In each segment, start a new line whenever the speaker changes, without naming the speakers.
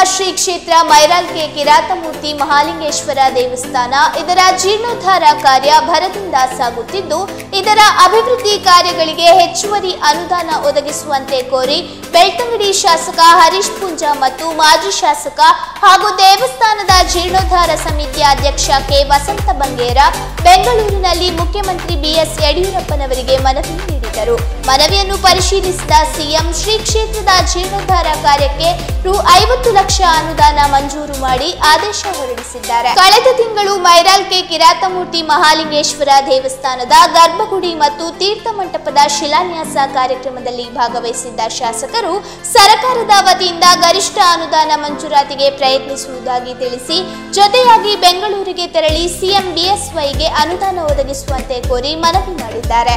ಶ್ರೀ ಕ್ಷೇತ್ರ ಮೈರಾಲ್ಕೆ ಕಿರಾತಮೂರ್ತಿ ಮಹಾಲಿಂಗೇಶ್ವರ ದೇವಸ್ಥಾನ ಇದರ ಜೀರ್ಣೋದ್ಧಾರ ಕಾರ್ಯ ಭರದಿಂದ ಸಾಗುತ್ತಿದ್ದು ಇದರ ಅಭಿವೃದ್ಧಿ ಕಾರ್ಯಗಳಿಗೆ ಹೆಚ್ಚುವರಿ ಅನುದಾನ ಒದಗಿಸುವಂತೆ ಕೋರಿ ಬೆಳ್ತಂಗಡಿ ಶಾಸಕ ಹರೀಶ್ ಪೂಂಜಾ ಮತ್ತು ಮಾಜಿ ಶಾಸಕ ಹಾಗೂ ದೇವಸ್ಥಾನದ ಜೀರ್ಣೋದ್ಧಾರ ಸಮಿತಿಯ ಅಧ್ಯಕ್ಷ ಕೆ ವಸಂತ ಬಂಗೇರ ಬೆಂಗಳೂರಿನಲ್ಲಿ ಮುಖ್ಯಮಂತ್ರಿ ಬಿಎಸ್ ಯಡಿಯೂರಪ್ಪನವರಿಗೆ ಮನವಿ ನೀಡಿದರು ಮನವಿಯನ್ನು ಪರಿಶೀಲಿಸಿದ ಸಿಎಂ ಶ್ರೀ ಕ್ಷೇತ್ರದ ಜೀರ್ಣೋದ್ಧಾರ ಕಾರ್ಯಕ್ಕೆ ರು ಐವತ್ತು ಲಕ್ಷ ಅನುದಾನ ಮಂಜೂರು ಮಾಡಿ ಆದೇಶ ಹೊರಡಿಸಿದ್ದಾರೆ ಕಳೆದ ತಿಂಗಳು ಮೈರಾಲ್ಕೆ ಕಿರಾತಮೂರ್ತಿ ಮಹಾಲಿಂಗೇಶ್ವರ ದೇವಸ್ಥಾನದ ಗರ್ಭಗುಡಿ ಮತ್ತು ತೀರ್ಥ ಮಂಟಪದ ಶಿಲಾನ್ಯಾಸ ಕಾರ್ಯಕ್ರಮದಲ್ಲಿ ಭಾಗವಹಿಸಿದ್ದ ಶಾಸಕರು ಸರ್ಕಾರದ ವತಿಯಿಂದ ಗರಿಷ್ಠ ಅನುದಾನ ಮಂಜೂರಾತಿಗೆ ಪ್ರಯತ್ನಿಸುವುದಾಗಿ ತಿಳಿಸಿ ಜೊತೆಯಾಗಿ ಬೆಂಗಳೂರಿಗೆ ತೆರಳಿ ಸಿಎಂ ಬಿಎಸ್ವೈಗೆ ಅನುದಾನ ಒದಗಿಸುವಂತೆ ಕೋರಿ ಮನವಿ ಮಾಡಿದ್ದಾರೆ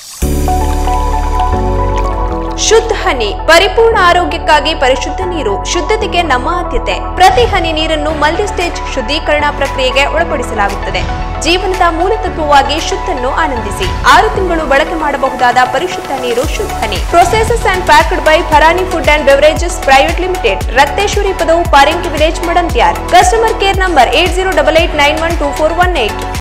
ಶುದ್ಧ ಹನಿ ಪರಿಪೂರ್ಣ ಆರೋಗ್ಯಕ್ಕಾಗಿ ಪರಿಶುದ್ಧ ನೀರು ಶುದ್ಧತೆಗೆ ನಮ್ಮ ಆದ್ಯತೆ ಪ್ರತಿ ಹನಿ ನೀರನ್ನು ಮಲ್ಟಿ ಸ್ಟೇಜ್ ಶುದ್ಧೀಕರಣ ಪ್ರಕ್ರಿಯೆಗೆ ಒಳಪಡಿಸಲಾಗುತ್ತದೆ ಜೀವನದ ಮೂಲತತ್ವವಾಗಿ ಶುದ್ಧನ್ನು ಆನಂದಿಸಿ ಆರು ತಿಂಗಳು ಬಳಕೆ ಮಾಡಬಹುದಾದ ಪರಿಶುದ್ಧ ನೀರು ಶುದ್ಧ ಹನಿ processes and packed by Farani food and beverages private limited Rakteshwari Padavu Paringi village Madantyar customer care number eight zero double eight nine one two four one eight